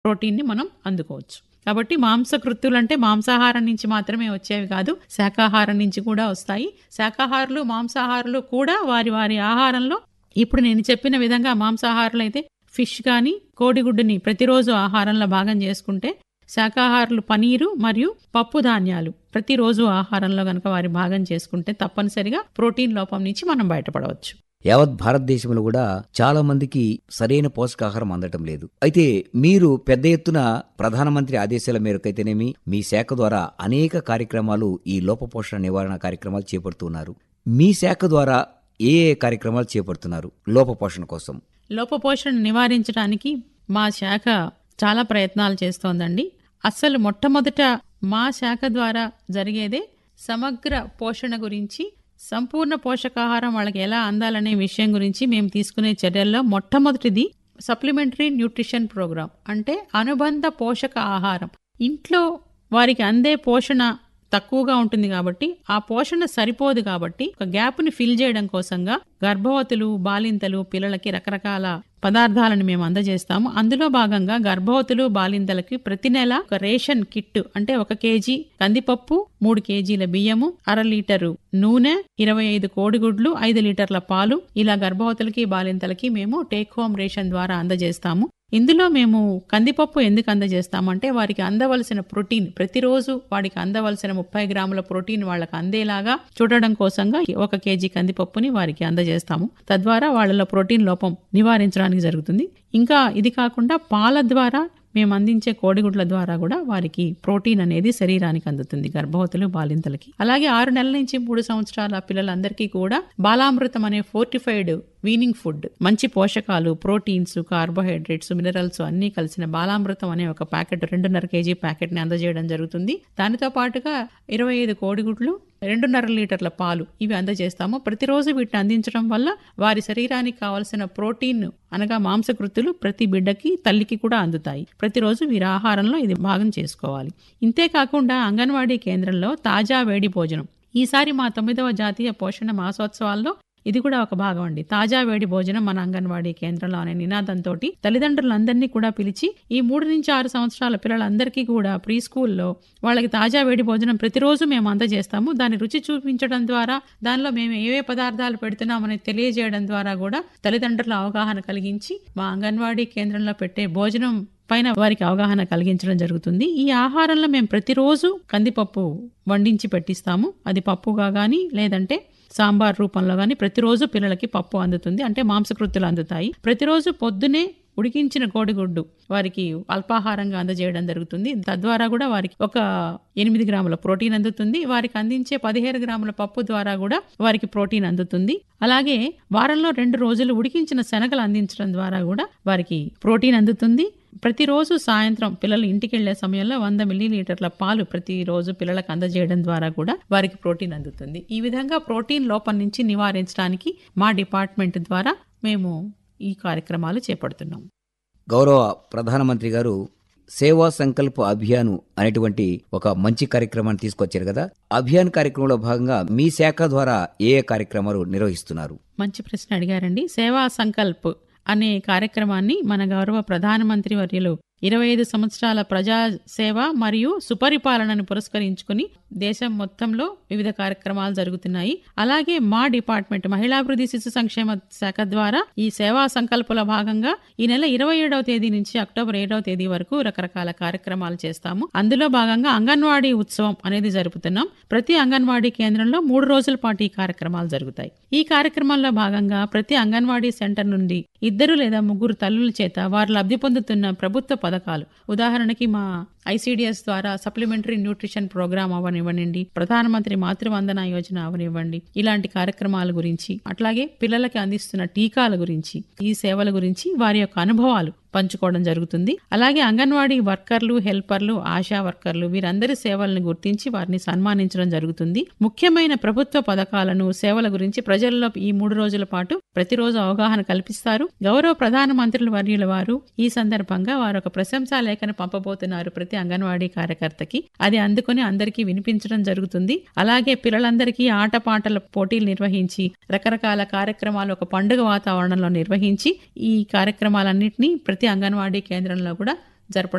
ప్రోటీన్ని మనం అందుకోవచ్చు కాబట్టి మాంసకృత్తులు అంటే మాంసాహారం నుంచి మాత్రమే వచ్చేవి కాదు శాకాహారం నుంచి కూడా వస్తాయి శాకాహారులు మాంసాహారులు కూడా వారి వారి ఆహారంలో ఇప్పుడు నేను చెప్పిన విధంగా మాంసాహారులు అయితే ఫిష్ కానీ కోడిగుడ్డుని ప్రతిరోజు ఆహారంలో భాగం చేసుకుంటే శాకాహారులు పనీరు మరియు పప్పు ధాన్యాలు ప్రతిరోజు ఆహారంలో గనక వారి భాగం చేసుకుంటే తప్పనిసరిగా ప్రోటీన్ లోపం నుంచి మనం బయటపడవచ్చు యావత్ భారతదేశంలో కూడా చాలా మందికి సరైన పోషకాహారం అందటం లేదు అయితే మీరు పెద్ద ఎత్తున ప్రధానమంత్రి ఆదేశాల మేరకైతేనేమి మీ శాఖ ద్వారా అనేక కార్యక్రమాలు ఈ లోపపోషణ నివారణ కార్యక్రమాలు చేపడుతున్నారు మీ శాఖ ద్వారా ఏ ఏ కార్యక్రమాలు చేపడుతున్నారు లోపపోషణ కోసం లోపపోషణ నివారించడానికి మా శాఖ చాలా ప్రయత్నాలు చేస్తోందండి అస్సలు మొట్టమొదట మా శాఖ ద్వారా జరిగేదే సమగ్ర పోషణ గురించి సంపూర్ణ పోషకాహారం వాళ్ళకి ఎలా అందాలనే విషయం గురించి మేము తీసుకునే చర్యల్లో మొట్టమొదటిది సప్లిమెంటరీ న్యూట్రిషన్ ప్రోగ్రామ్ అంటే అనుబంధ పోషక ఆహారం ఇంట్లో వారికి అందే పోషణ తక్కువగా ఉంటుంది కాబట్టి ఆ పోషణ సరిపోదు కాబట్టి ఒక గ్యాప్ ని ఫిల్ చేయడం కోసంగా గర్భవతులు బాలింతలు పిల్లలకి రకరకాల పదార్థాలను మేము అందజేస్తాము అందులో భాగంగా గర్భవతులు బాలింతలకి ప్రతి నెల ఒక రేషన్ కిట్ అంటే ఒక కేజీ కందిపప్పు మూడు కేజీల బియ్యము అర లీటరు నూనె ఇరవై ఐదు కోడిగుడ్లు ఐదు లీటర్ల పాలు ఇలా గర్భవతులకి బాలింతలకి మేము టేక్ హోమ్ రేషన్ ద్వారా అందజేస్తాము ఇందులో మేము కందిపప్పు ఎందుకు అందజేస్తామంటే వారికి అందవలసిన ప్రోటీన్ ప్రతిరోజు వాడికి అందవలసిన ముప్పై గ్రాముల ప్రోటీన్ వాళ్ళకి అందేలాగా చూడడం కోసంగా ఒక కేజీ కందిపప్పుని వారికి అందజేస్తాము తద్వారా వాళ్ళలో ప్రోటీన్ లోపం నివారించడానికి జరుగుతుంది ఇంకా ఇది కాకుండా పాల ద్వారా మేము అందించే కోడిగుడ్ల ద్వారా కూడా వారికి ప్రోటీన్ అనేది శరీరానికి అందుతుంది గర్భవతులు బాలింతలకి అలాగే ఆరు నెలల నుంచి మూడు సంవత్సరాల పిల్లలందరికీ కూడా బాలామృతం అనే ఫోర్టిఫైడ్ వీనింగ్ ఫుడ్ మంచి పోషకాలు ప్రోటీన్స్ కార్బోహైడ్రేట్స్ మినరల్స్ అన్నీ కలిసిన బాలామృతం అనే ఒక ప్యాకెట్ రెండున్నర కేజీ ప్యాకెట్ ని అందజేయడం జరుగుతుంది దానితో పాటుగా ఇరవై ఐదు కోడిగుడ్లు రెండున్నర లీటర్ల పాలు ఇవి అందజేస్తాము ప్రతిరోజు వీటిని అందించడం వల్ల వారి శరీరానికి కావలసిన ప్రోటీన్ అనగా మాంసకృతులు ప్రతి బిడ్డకి తల్లికి కూడా అందుతాయి ప్రతిరోజు వీరి ఆహారంలో ఇది భాగం చేసుకోవాలి ఇంతే కాకుండా అంగన్వాడీ కేంద్రంలో తాజా వేడి భోజనం ఈసారి మా తొమ్మిదవ జాతీయ పోషణ మాసోత్సవాల్లో ఇది కూడా ఒక భాగం అండి తాజా వేడి భోజనం మన అంగన్వాడీ కేంద్రంలో అనే నినాదంతో తల్లిదండ్రులందరినీ కూడా పిలిచి ఈ మూడు నుంచి ఆరు సంవత్సరాల పిల్లలందరికీ కూడా ప్రీ స్కూల్లో వాళ్ళకి తాజా వేడి భోజనం ప్రతిరోజు మేము అందజేస్తాము దాని రుచి చూపించడం ద్వారా దానిలో మేము ఏవే పదార్థాలు పెడుతున్నామని తెలియజేయడం ద్వారా కూడా తల్లిదండ్రుల అవగాహన కలిగించి మా అంగన్వాడీ కేంద్రంలో పెట్టే భోజనం పైన వారికి అవగాహన కలిగించడం జరుగుతుంది ఈ ఆహారంలో మేము ప్రతిరోజు కందిపప్పు వండించి పెట్టిస్తాము అది పప్పుగా కానీ లేదంటే సాంబార్ రూపంలో కానీ ప్రతిరోజు పిల్లలకి పప్పు అందుతుంది అంటే మాంసకృత్తులు అందుతాయి ప్రతిరోజు పొద్దునే ఉడికించిన కోడిగుడ్డు వారికి అల్పాహారంగా అందజేయడం జరుగుతుంది తద్వారా కూడా వారికి ఒక ఎనిమిది గ్రాముల ప్రోటీన్ అందుతుంది వారికి అందించే పదిహేను గ్రాముల పప్పు ద్వారా కూడా వారికి ప్రోటీన్ అందుతుంది అలాగే వారంలో రెండు రోజులు ఉడికించిన శనగలు అందించడం ద్వారా కూడా వారికి ప్రోటీన్ అందుతుంది ప్రతిరోజు సాయంత్రం పిల్లలు ఇంటికి వెళ్లే సమయంలో వంద మిల్లీలీటర్ల పాలు ప్రతిరోజు పిల్లలకు అందజేయడం ద్వారా కూడా వారికి ప్రోటీన్ అందుతుంది ఈ విధంగా ప్రోటీన్ లోపం నుంచి నివారించడానికి మా డిపార్ట్మెంట్ ద్వారా మేము ఈ కార్యక్రమాలు చేపడుతున్నాం గౌరవ ప్రధానమంత్రి గారు సేవా సంకల్ప అభియాన్ అనేటువంటి ఒక మంచి కార్యక్రమాన్ని తీసుకొచ్చారు కదా అభియాన్ కార్యక్రమంలో భాగంగా మీ శాఖ ద్వారా ఏ ఏ కార్యక్రమాలు నిర్వహిస్తున్నారు మంచి ప్రశ్న అడిగారండి సేవా సంకల్ప్ అనే కార్యక్రమాన్ని మన గౌరవ ప్రధానమంత్రి వర్యులు ఇరవై ఐదు సంవత్సరాల ప్రజా సేవ మరియు సుపరిపాలనను పురస్కరించుకుని దేశం మొత్తంలో వివిధ కార్యక్రమాలు జరుగుతున్నాయి అలాగే మా డిపార్ట్మెంట్ మహిళాభివృద్ధి శిశు సంక్షేమ శాఖ ద్వారా ఈ సేవా సంకల్పంలో భాగంగా ఈ నెల ఇరవై ఏడవ తేదీ నుంచి అక్టోబర్ ఏడవ తేదీ వరకు రకరకాల కార్యక్రమాలు చేస్తాము అందులో భాగంగా అంగన్వాడీ ఉత్సవం అనేది జరుపుతున్నాం ప్రతి అంగన్వాడీ కేంద్రంలో మూడు రోజుల పాటు ఈ కార్యక్రమాలు జరుగుతాయి ఈ కార్యక్రమంలో భాగంగా ప్రతి అంగన్వాడీ సెంటర్ నుండి ఇద్దరు లేదా ముగ్గురు తల్లుల చేత వారు లబ్ధి పొందుతున్న ప్రభుత్వ పథకాలు ఉదాహరణకి మా ఐసీడిఎస్ ద్వారా సప్లిమెంటరీ న్యూట్రిషన్ ప్రోగ్రామ్ అవనివ్వనండి ప్రధానమంత్రి మాతృవందన యోజన అవనివ్వండి ఇలాంటి కార్యక్రమాల గురించి అట్లాగే పిల్లలకి అందిస్తున్న టీకాల గురించి ఈ సేవల గురించి వారి యొక్క అనుభవాలు పంచుకోవడం జరుగుతుంది అలాగే అంగన్వాడీ వర్కర్లు హెల్పర్లు ఆశా వర్కర్లు వీరందరి సేవలను గుర్తించి వారిని సన్మానించడం జరుగుతుంది ముఖ్యమైన ప్రభుత్వ పథకాలను సేవల గురించి ప్రజల్లో ఈ మూడు రోజుల పాటు ప్రతిరోజు అవగాహన కల్పిస్తారు గౌరవ ప్రధాన మంత్రుల వర్యుల వారు ఈ సందర్భంగా వారు ఒక ప్రశంసా లేఖను పంపబోతున్నారు ప్రతి అంగన్వాడీ కార్యకర్తకి అది అందుకుని అందరికీ వినిపించడం జరుగుతుంది అలాగే పిల్లలందరికీ ఆటపాటల పోటీలు నిర్వహించి రకరకాల కార్యక్రమాలు ఒక పండుగ వాతావరణంలో నిర్వహించి ఈ కార్యక్రమాలన్నింటినీ ప్రతి అంగన్వాడీ కేంద్రంలో కూడా జరపడం